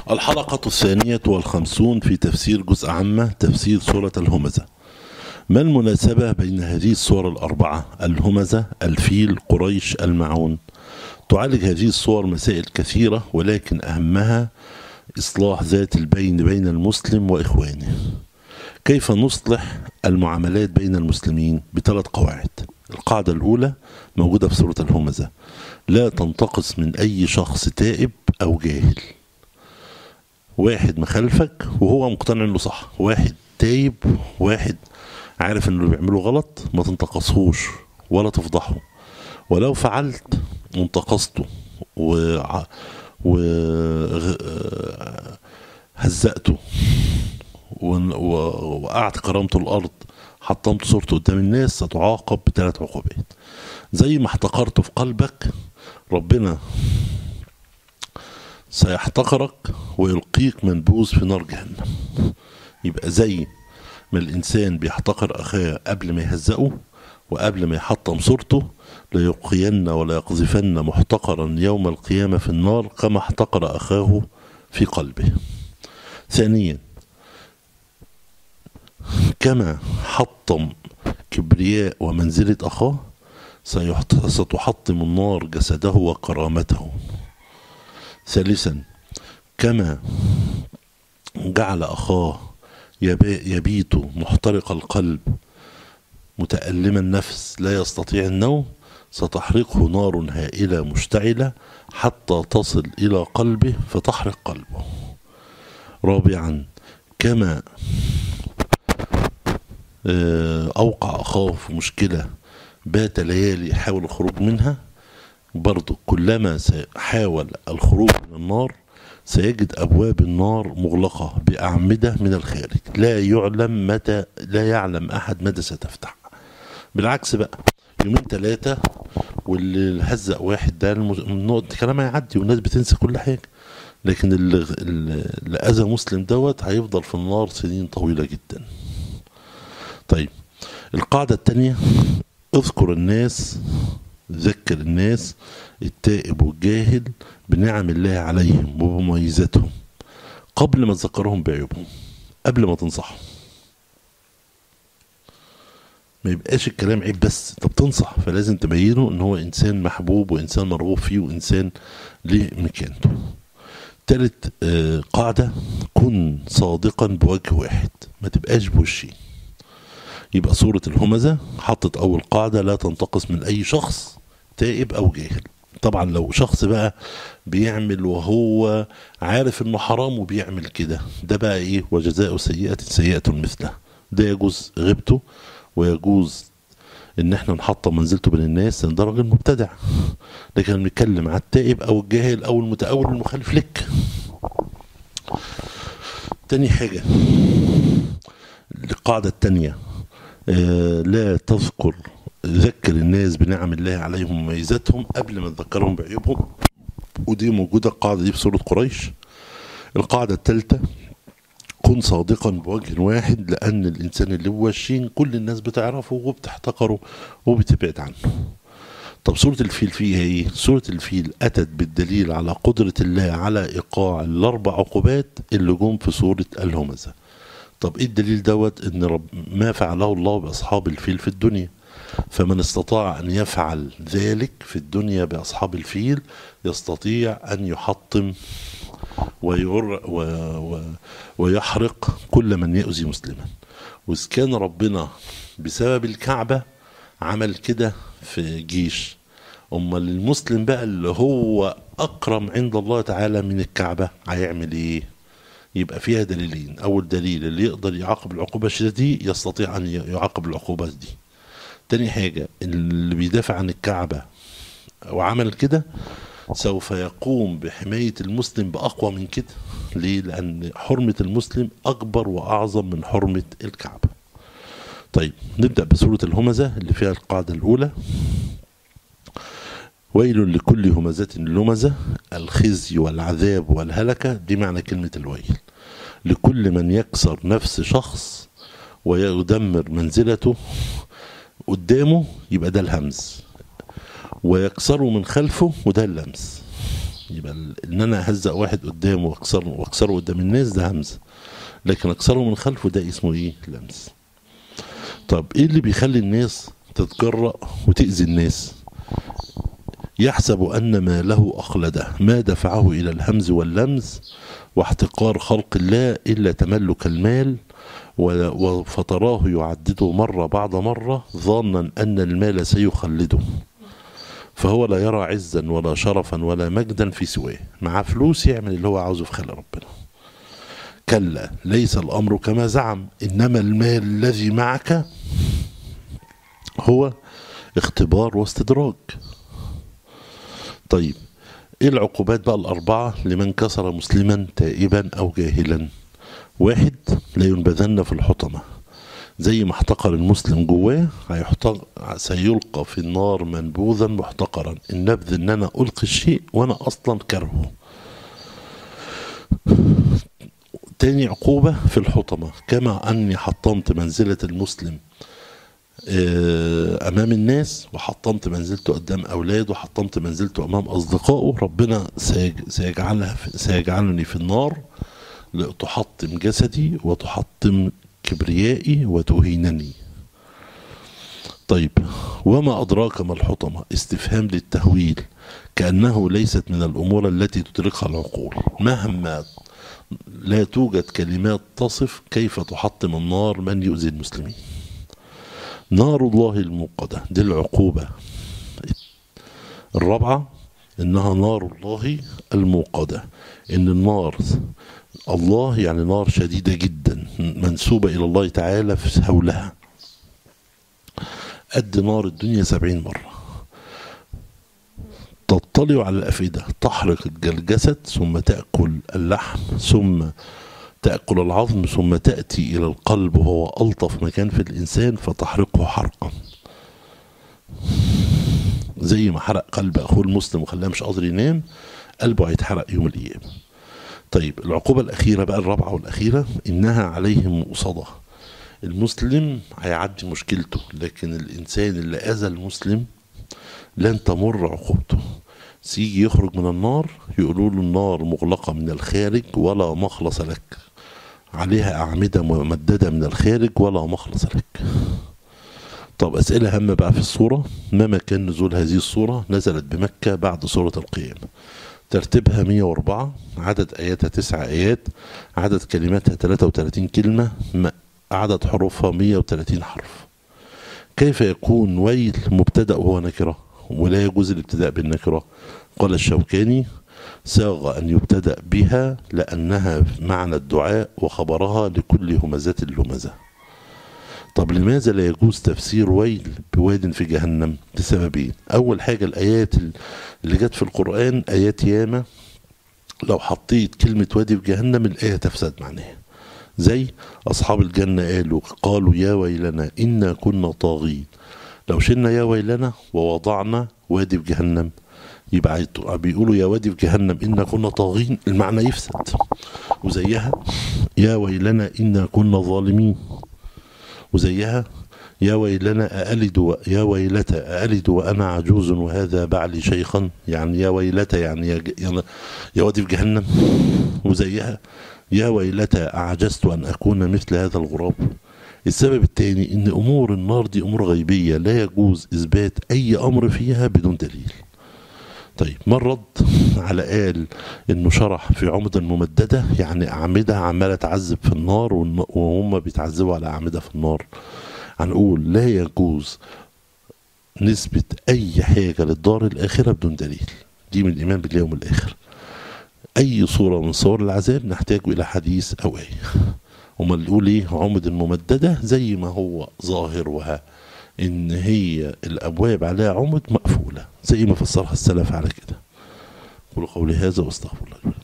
الحلقة الثانية والخمسون في تفسير جزء عامة تفسير سورة الهمزة ما المناسبة بين هذه الصور الأربعة الهمزة الفيل قريش المعون تعالج هذه الصور مسائل كثيرة ولكن أهمها إصلاح ذات البين بين المسلم وإخوانه كيف نصلح المعاملات بين المسلمين بثلاث قواعد القاعدة الأولى موجودة في سورة الهمزة لا تنتقص من أي شخص تائب أو جاهل واحد مخالفك وهو مقتنع انه صح واحد تايب واحد عارف انه اللي بيعمله غلط ما تنتقصهوش ولا تفضحه ولو فعلت انتقصته و و هزقته ووقعت كرامته الارض حطمت صورته قدام الناس ستعاقب بثلاث عقوبات زي ما احتقرته في قلبك ربنا سيحتقرك ويلقيك منبوذ في نار جهنم يبقى زي ما الإنسان بيحتقر أخاه قبل ما يهزقه وقبل ما يحطم صورته ليلقين ولا يقذفن محتقرا يوم القيامة في النار كما احتقر أخاه في قلبه ثانيا كما حطم كبرياء ومنزلة أخاه ستحطم النار جسده وكرامته ثالثا كما جعل أخاه يبيت محترق القلب متألم النفس لا يستطيع النوم ستحرقه نار هائلة مشتعلة حتى تصل إلى قلبه فتحرق قلبه رابعا كما أوقع أخاه في مشكلة بات ليالي يحاول الخروج منها برضو كلما حاول الخروج من النار سيجد أبواب النار مغلقة بأعمدة من الخارج لا يعلم متى لا يعلم أحد متى ستفتح بالعكس بقى يومين ثلاثة واللي هزق واحد ده النقط كلام هيعدي والناس بتنسى كل حاجة لكن اللي, اللي أذى مسلم دوت هيفضل في النار سنين طويلة جدا طيب القاعدة الثانية اذكر الناس ذكر الناس التائب والجاهل بنعم الله عليهم وبمميزاتهم قبل ما تذكرهم بعيوبهم قبل ما تنصحهم ما يبقاش الكلام عيب بس انت بتنصح فلازم تبينه ان هو انسان محبوب وانسان مرغوب فيه وانسان ليه مكانته تالت آه قاعدة كن صادقا بوجه واحد ما تبقاش بوشين يبقى سورة الهمزة حطت أول قاعدة لا تنتقص من أي شخص تائب أو جاهل طبعا لو شخص بقى بيعمل وهو عارف انه حرام وبيعمل كده ده بقى ايه وجزاء سيئة سيئة مثله ده يجوز غيبته ويجوز ان احنا نحطم منزلته بين الناس ان ده راجل مبتدع لكن بنتكلم على التائب او الجاهل او المتأول المخالف لك تاني حاجة القاعدة التانية آه لا تذكر ذكر الناس بنعم الله عليهم ومميزاتهم قبل ما تذكرهم بعيوبهم ودي موجودة القاعدة دي في سورة قريش القاعدة الثالثة كن صادقا بوجه واحد لأن الإنسان اللي هو وشين كل الناس بتعرفه وبتحتقره وبتبعد عنه طب سورة الفيل فيها ايه؟ سورة الفيل أتت بالدليل على قدرة الله على إيقاع الأربع عقوبات اللي جم في سورة الهمزة طب ايه الدليل دوت ان رب ما فعله الله باصحاب الفيل في الدنيا فمن استطاع ان يفعل ذلك في الدنيا باصحاب الفيل يستطيع ان يحطم وير و و ويحرق كل من يؤذي مسلما واذا كان ربنا بسبب الكعبه عمل كده في جيش امال المسلم بقى اللي هو اكرم عند الله تعالى من الكعبه هيعمل ايه يبقى فيها دليلين اول دليل اللي يقدر يعاقب العقوبه الشديده دي يستطيع ان يعاقب العقوبات دي تاني حاجه اللي بيدافع عن الكعبه وعمل كده سوف يقوم بحمايه المسلم باقوى من كده ليه لان حرمه المسلم اكبر واعظم من حرمه الكعبه طيب نبدا بسوره الهمزه اللي فيها القاعده الاولى ويل لكل همزة لمزة الخزي والعذاب والهلكة دي معنى كلمة الويل لكل من يكسر نفس شخص ويدمر منزلته قدامه يبقى ده الهمز ويكسره من خلفه وده اللمس يبقى ال- ان انا اهزق واحد قدامه واكسره واكسره قدام الناس ده همزه لكن اكسره من خلفه ده اسمه ايه لمس طب ايه اللي بيخلي الناس تتجرأ وتأذي الناس يحسب أن ما له أخلده ما دفعه إلى الهمز واللمز واحتقار خلق الله إلا تملك المال و- و- فتراه يعدده مرة بعد مرة ظانا أن المال سيخلده فهو لا يرى عزا ولا شرفا ولا مجدا في سواه مع فلوس يعمل اللي هو عاوزه في خلق ربنا كلا ليس الأمر كما زعم إنما المال الذي معك هو اختبار واستدراج طيب ايه العقوبات بقى الأربعة لمن كسر مسلما تائبا أو جاهلا واحد لا ينبذن في الحطمة زي ما احتقر المسلم جواه هيحتق... سيلقى في النار منبوذا محتقرا النبذ ان انا القي الشيء وانا اصلا كرهه تاني عقوبة في الحطمة كما أني حطمت منزلة المسلم آه، أمام الناس وحطمت منزلته قدام أولاده وحطمت منزلته أمام أصدقائه ربنا سيج- سيجعلها في سيجعلني في النار لتحطم جسدي وتحطم كبريائي وتهينني طيب وما أدراك ما الحطمة استفهام للتهويل كأنه ليست من الأمور التي تدركها العقول مهما لا توجد كلمات تصف كيف تحطم النار من يؤذي المسلمين نار الله الموقدة دي العقوبة الرابعة إنها نار الله الموقدة إن النار الله يعني نار شديدة جدا منسوبة إلى الله تعالى في هولها قد نار الدنيا سبعين مرة تطلع على الأفئدة تحرق الجسد ثم تأكل اللحم ثم تأكل العظم ثم تأتي إلى القلب وهو ألطف مكان في الإنسان فتحرقه حرقا زي ما حرق قلب أخوه المسلم وخلاه مش قادر ينام قلبه هيتحرق يوم القيامة طيب العقوبة الأخيرة بقى الرابعة والأخيرة إنها عليهم مؤصدة المسلم هيعدي مشكلته لكن الإنسان اللي أذى المسلم لن تمر عقوبته سيجي يخرج من النار يقولوا له النار مغلقة من الخارج ولا مخلص لك عليها أعمدة ممددة من الخارج ولا مخلص لك طب أسئلة هامة بقى في الصورة ما مكان نزول هذه الصورة نزلت بمكة بعد سورة القيامة ترتيبها 104 عدد آياتها 9 آيات عدد كلماتها 33 كلمة م- عدد حروفها 130 حرف كيف يكون ويل مبتدأ وهو نكرة ولا يجوز الابتداء بالنكرة قال الشوكاني ساغ أن يبتدأ بها لأنها معنى الدعاء وخبرها لكل همزات اللمزة طب لماذا لا يجوز تفسير ويل بواد في جهنم لسببين أول حاجة الآيات اللي جت في القرآن آيات ياما لو حطيت كلمة وادي في جهنم الآية تفسد معناها زي أصحاب الجنة قالوا قالوا يا ويلنا إنا كنا طاغين لو شلنا يا ويلنا ووضعنا وادي في جهنم يبقى عيط- بيقولوا يا وادي في جهنم إنا كنا طاغين المعنى يفسد وزيها يا ويلنا إنا كنا ظالمين وزيها يا ويلنا أألد و... يا ويلتى أألد وأنا عجوز وهذا بعلي شيخا يعني يا ويلتى يعني يا, ج... يا... يا وادي في جهنم وزيها يا ويلتى أعجزت أن أكون مثل هذا الغراب السبب الثاني ان امور النار دي امور غيبيه لا يجوز اثبات اي امر فيها بدون دليل طيب ما الرد على قال انه شرح في عمدا ممدده يعني اعمده عماله تعذب في النار والن- وهم بيتعذبوا على اعمده في النار هنقول لا يجوز نثبت اي حاجه للدار الاخره بدون دليل دي من الايمان باليوم الاخر اي صوره من صور العذاب نحتاج الى حديث او ايه وما نقول ايه عمد الممدده زي ما هو ظاهر وها ان هي الابواب عليها عمد مقفوله زي ما فسرها السلف على كده قولوا قولي هذا واستغفر الله لي ولكم.